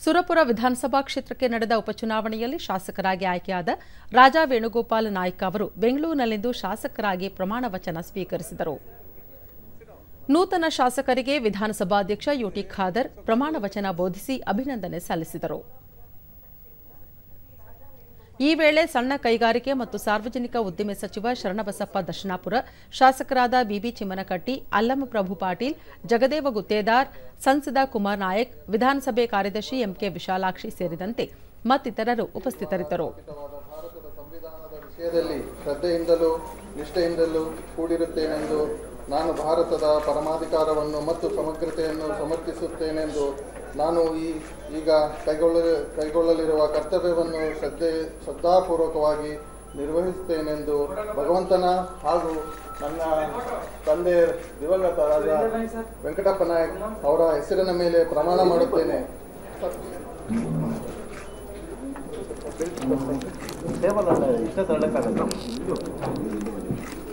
ಸುರಪುರ ವಿಧಾನಸಭಾ ಕ್ಷೇತ್ರಕ್ಕೆ ನಡೆದ ಉಪಚುನಾವಣೆಯಲ್ಲಿ ಶಾಸಕರಾಗಿ ಆಯ್ಕೆಯಾದ ರಾಜಾ ವೇಣುಗೋಪಾಲ ನಾಯ್ಕ ಅವರು ಬೆಂಗಳೂರಿನಲ್ಲಿಂದು ಶಾಸಕರಾಗಿ ಪ್ರಮಾಣ ವಚನ ಸ್ವೀಕರಿಸಿದರು ನೂತನ ಶಾಸಕರಿಗೆ ವಿಧಾನಸಭಾಧ್ಯಕ್ಷ ಯುಟಿ ಖಾದರ್ ಪ್ರಮಾಣ ವಚನ ಬೋಧಿಸಿ ಅಭಿನಂದನೆ ಸಲ್ಲಿಸಿದರು ಈ ವೇಳೆ ಸಣ್ಣ ಕೈಗಾರಿಕೆ ಮತ್ತು ಸಾರ್ವಜನಿಕ ಉದ್ದಿಮೆ ಸಚಿವ ಶರಣಬಸಪ್ಪ ದರ್ಶನಾಪುರ ಶಾಸಕರಾದ ಬಿಬಿ ಚಿಮ್ಮನಕಟ್ಟಿ ಅಲ್ಲಮಪ್ರಭು ಪಾಟೀಲ್ ಜಗದೇವ ಗುತ್ತೇದಾರ್ ಸಂಸದ ಕುಮಾರ್ ನಾಯಕ್ ವಿಧಾನಸಭೆ ಕಾರ್ಯದರ್ಶಿ ಎಂಕೆ ವಿಶಾಲಾಕ್ಷಿ ಸೇರಿದಂತೆ ಮತ್ತಿತರರು ಉಪಸ್ಥಿತರಿದ್ದರು ಭಾರತದ ಸಂವಿಧಾನದ ವಿಷಯದಲ್ಲಿ ಶ್ರದ್ಧೆಯಿಂದಲೂ ನಿಷ್ಠೆಯಿಂದಲೂ ಕೂಡಿರುತ್ತೇನೆಂದು ನಾನು ಭಾರತದ ಪರಮಾಧಿಕಾರವನ್ನು ಮತ್ತು ಸಮಗ್ರತೆಯನ್ನು ಸಮರ್ಥಿಸುತ್ತೇನೆಂದು ನಾನು ಈ ಈಗ ಕೈಗೊಳ್ಳ ಕೈಗೊಳ್ಳಲಿರುವ ಕರ್ತವ್ಯವನ್ನು ಶ್ರದ್ಧೆ ಶ್ರದ್ಧಾಪೂರ್ವಕವಾಗಿ ನಿರ್ವಹಿಸುತ್ತೇನೆಂದು ಭಗವಂತನ ಹಾಗೂ ನನ್ನ ತಂದೆ ದಿವಂಗತರಾದ ವೆಂಕಟಪ್ಪ ನಾಯಕ್ ಅವರ ಹೆಸರಿನ ಮೇಲೆ ಪ್ರಮಾಣ ಮಾಡುತ್ತೇನೆ ಟೇಬಲ್ ಅಲ್ಲ ಇಷ್ಟ ತಗೊಳಕ್ಕಾಗಲ್ಲ